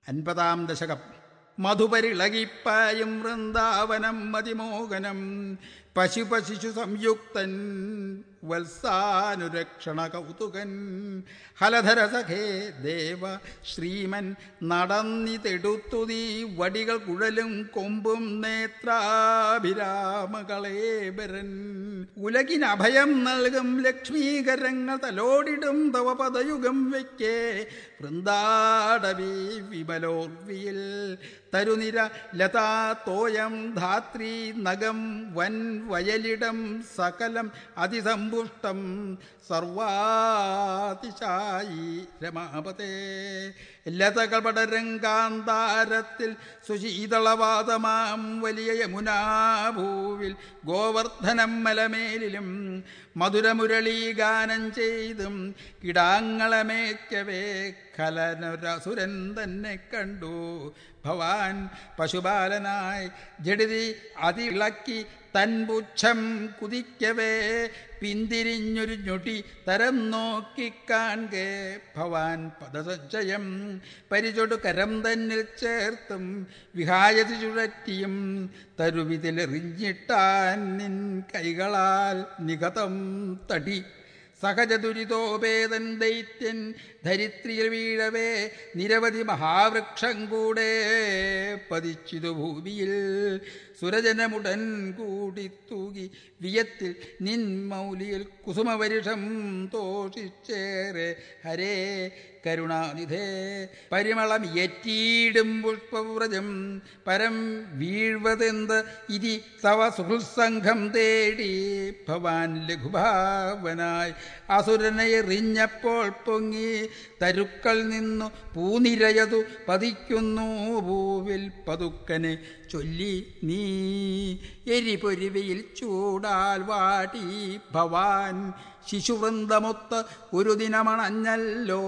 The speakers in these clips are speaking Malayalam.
അൻപതാം ദശകം മധുപരിളകിപ്പായും വൃന്ദാവനം മതിമോഹനം പശുപശിശു സംയുക്തൻ വത്സാനുരക്ഷണ കൗതുകൻ ഹലധര സഖേ ദേവ ശ്രീമൻ നടന്നിതെടുത്തു നീ വടികൾ കുഴലും കൊമ്പും നേത്രാഭിരാമകളേബരൻ ഉലകിന് അഭയം നൽകും ലക്ഷ്മീകരങ്ങൾ തലോടിടും തവ പദയുഗം വയ്ക്കേ വൃന്ദാടവി വിമലോർവിയിൽ തരുനിര ലതാ തോയം ധാത്രി നഗം വൻ വയലിടം സകലം അതിസമ്പുഷ്ടം സർവാതിശായി രമാപതേ ലതകൾ പടരംഗാന്താരത്തിൽ സുശീതളവാദമാം വലിയ യമുനാഭൂവിൽ ഗോവർദ്ധനം മലമേലിലും മധുരമുരളീ ഗാനം ചെയ്തും കിടാങ്ങളമേക്കവേ കലനൊരസുരൻ തന്നെ കണ്ടു ഭവാൻ പശുപാലനായി ജഡിതി അതിളക്കി തൻപുച്ഛം കുതിക്കവേ പിന്തിരിഞ്ഞൊരു ഞൊടി തരം നോക്കിക്കാൺകെ ഭവാൻ പദസഞ്ചയം പരിചൊടു കരം തന്നിൽ ചേർത്തും വിഹായതി ചുഴറ്റിയും തരുവിതിലെറിഞ്ഞിട്ടാൻ നിൻ കൈകളാൽ നികതം തടി സഹജ ദുരിതോപേതൻ ദൈത്യൻ ധരിത്രിയിൽ വീഴവേ നിരവധി മഹാവൃക്ഷം കൂടെ പതിച്ചിതു ഭൂമിയിൽ സുരജനമുടൻ കൂടി തൂകി വിയത്തിൽ നിൻ മൗലിയിൽ കുസുമവരിഷം തോഷിച്ചേറെ ഹരേ കരുണാനിധേ പരിമളം എറ്റീടും പുഷ്പവ്രജം പരം വീഴ്വതെന്ത് ഇതി തവ സുഹൃത്സംഘം തേടി ഭവാൻ ലഘുഭാവനായി അസുരനെ എറിഞ്ഞപ്പോൾ പൊങ്ങി തരുക്കൾ നിന്നു പൂനിരയതു പതിക്കുന്നു ഭൂവിൽ പതുക്കനെ ചൊല്ലി നീ എരിപൊരുവയിൽ ചൂടാൽ വാടി ഭവാൻ ശിശുവൃന്ദമൊത്ത് ഒരു ദിനമണഞ്ഞല്ലോ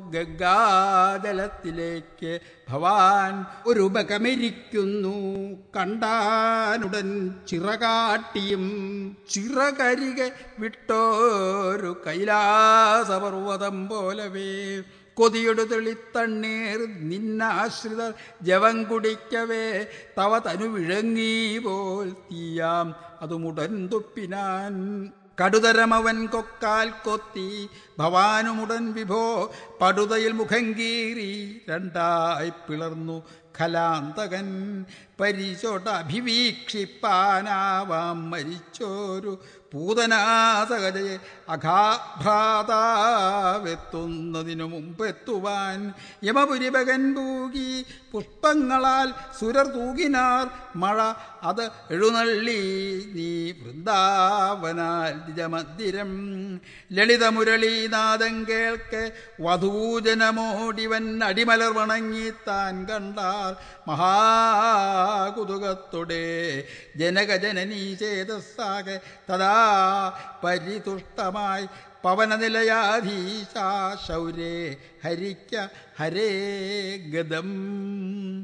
ഗംഗാജലത്തിലേക്ക് ഭവാൻ ഒരു ബകമരിക്കുന്നു കണ്ടാനുടൻ ചിറകാട്ടിയും ചിറകരികെ വിട്ടോരു കൈലാസപർവ്വതം പോലവേ കൊതിയൊടു തെളിത്തണ്ണീർ നിന്നാശ്രിതർ ജവം കുടിക്കവേ തവ തനു വിഴങ്ങി പോൽ തീയാം അതുമുടൻ തുപ്പിനാൻ കടുതരമവൻ കൊക്കാൽ കൊത്തി ഭവാനുമുടൻ വിഭോ പടുതയിൽ മുഖം കീറി രണ്ടായി പിളർന്നു ഖലാന്തകൻ പരിചോട്ട അഭിവീക്ഷിപ്പാനാവാം മരിച്ചോരു പൂതനാസകജയെ അഘാഭ്രാതാവെത്തുന്നതിനു മുമ്പെത്തുവാൻ യമപുരിഭകൻ പൂകി പുഷ്പങ്ങളാൽ സുരർ തൂകിനാർ മഴ അത് എഴുന്നള്ളി നീ വൃന്ദാവനാൽ നിജമന്ദിരം ലളിതമുരളീനാദം കേൾക്കെ വധൂജനമോടിവൻ അടിമലർ വണങ്ങി താൻ കണ്ടാർ മഹാകുതുകത്തോടെ ജനകജനനീ ചേതസ്സാകെ തഥാ പരിതുഷ്ടമായി പവനനിലയാധീശ ശൗരേ ഹരിക്ക ഹരേ ഗതം